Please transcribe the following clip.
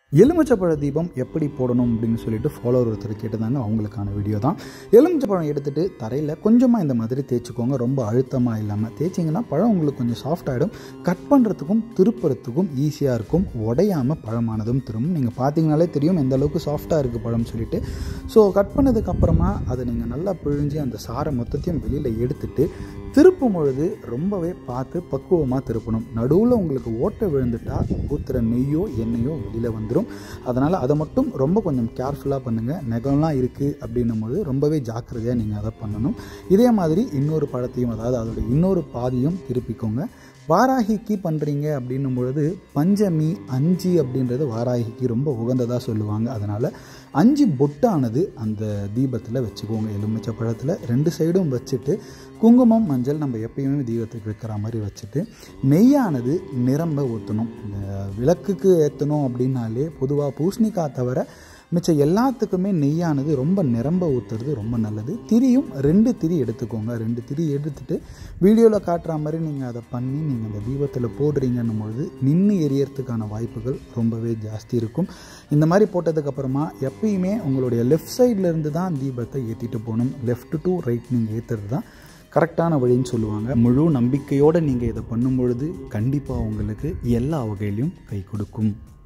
எலுமிச்சப்பழ தீபம் எப்படி போடணும் அப்படின்னு சொல்லிட்டு ஃபாலோவர் ஒருத்தர் கேட்டிருந்தாங்க அவங்களுக்கான வீடியோ தான் எலுமிச்சப்பழம் எடுத்துகிட்டு தரையில் கொஞ்சமாக இந்த மாதிரி தேய்ச்சிக்கோங்க ரொம்ப அழுத்தமாக இல்லாமல் தேய்ச்சிங்கன்னா பழம் உங்களுக்கு கொஞ்சம் சாஃப்ட் ஆகிடும் கட் பண்ணுறதுக்கும் திருப்புறத்துக்கும் ஈஸியாக இருக்கும் உடையாமல் பழமானதும் திரும்பும் நீங்கள் பார்த்தீங்கனாலே தெரியும் எந்த அளவுக்கு சாஃப்டாக இருக்குது பழம் சொல்லிட்டு ஸோ கட் பண்ணதுக்கப்புறமா அதை நீங்கள் நல்லா பிழிஞ்சு அந்த சாரை மொத்தத்தையும் வெளியில் எடுத்துட்டு திருப்பும் பொழுது ரொம்பவே பார்த்து பக்குவமாக திருப்பணும் நடுவில் உங்களுக்கு ஓட்டை விழுந்துட்டா ஊற்றுற நெய்யோ எண்ணெயோ வெளியில் வந்துடும் அதனால் அதை மட்டும் ரொம்ப கொஞ்சம் கேர்ஃபுல்லாக பண்ணுங்கள் நெகம்லாம் இருக்குது அப்படின்னும் போது ரொம்பவே ஜாக்கிரதையாக நீங்கள் அதை பண்ணணும் இதே மாதிரி இன்னொரு பழத்தையும் அதாவது அதோட இன்னொரு பாதியும் திருப்பிக்கோங்க வாராகிக்கு பண்ணுறீங்க அப்படின்னும் பொழுது பஞ்சமி அஞ்சு அப்படின்றது வாராகிக்கு ரொம்ப உகந்ததாக சொல்லுவாங்க அதனால் அஞ்சு பொட்டானது அந்த தீபத்தில் வச்சுக்கோங்க எலுமிச்சை பழத்தில் ரெண்டு சைடும் வச்சுட்டு குங்குமம் மஞ்சள் நம்ம எப்பயுமே தீபத்துக்கு வைக்கிற மாதிரி வச்சுட்டு நெய்யானது நிரம்ப ஊற்றணும் இந்த விளக்குக்கு ஏற்றணும் அப்படின்னாலே பொதுவாக பூசணிக்காய் தவிர மிச்சம் எல்லாத்துக்குமே நெய்யானது ரொம்ப நிரம்ப ஊற்றுறது ரொம்ப நல்லது திரியும் ரெண்டு திரி எடுத்துக்கோங்க ரெண்டு திரி எடுத்துட்டு வீடியோவில் காட்டுற மாதிரி நீங்கள் அதை பண்ணி நீங்கள் அந்த தீபத்தில் போடுறீங்கன்னும் பொழுது நின்று எரியறதுக்கான வாய்ப்புகள் ரொம்பவே ஜாஸ்தி இருக்கும் இந்த மாதிரி போட்டதுக்கப்புறமா எப்பயுமே உங்களுடைய லெஃப்ட் சைட்லேருந்து தான் தீபத்தை ஏற்றிட்டு போகணும் லெஃப்ட் டு ரைட் நீங்கள் ஏற்றுறது தான் கரெக்டான வழின்னு சொல்லுவாங்க முழு நம்பிக்கையோடு நீங்கள் இதை பண்ணும் பொழுது கண்டிப்பாக உங்களுக்கு எல்லா வகையிலையும் கை கொடுக்கும்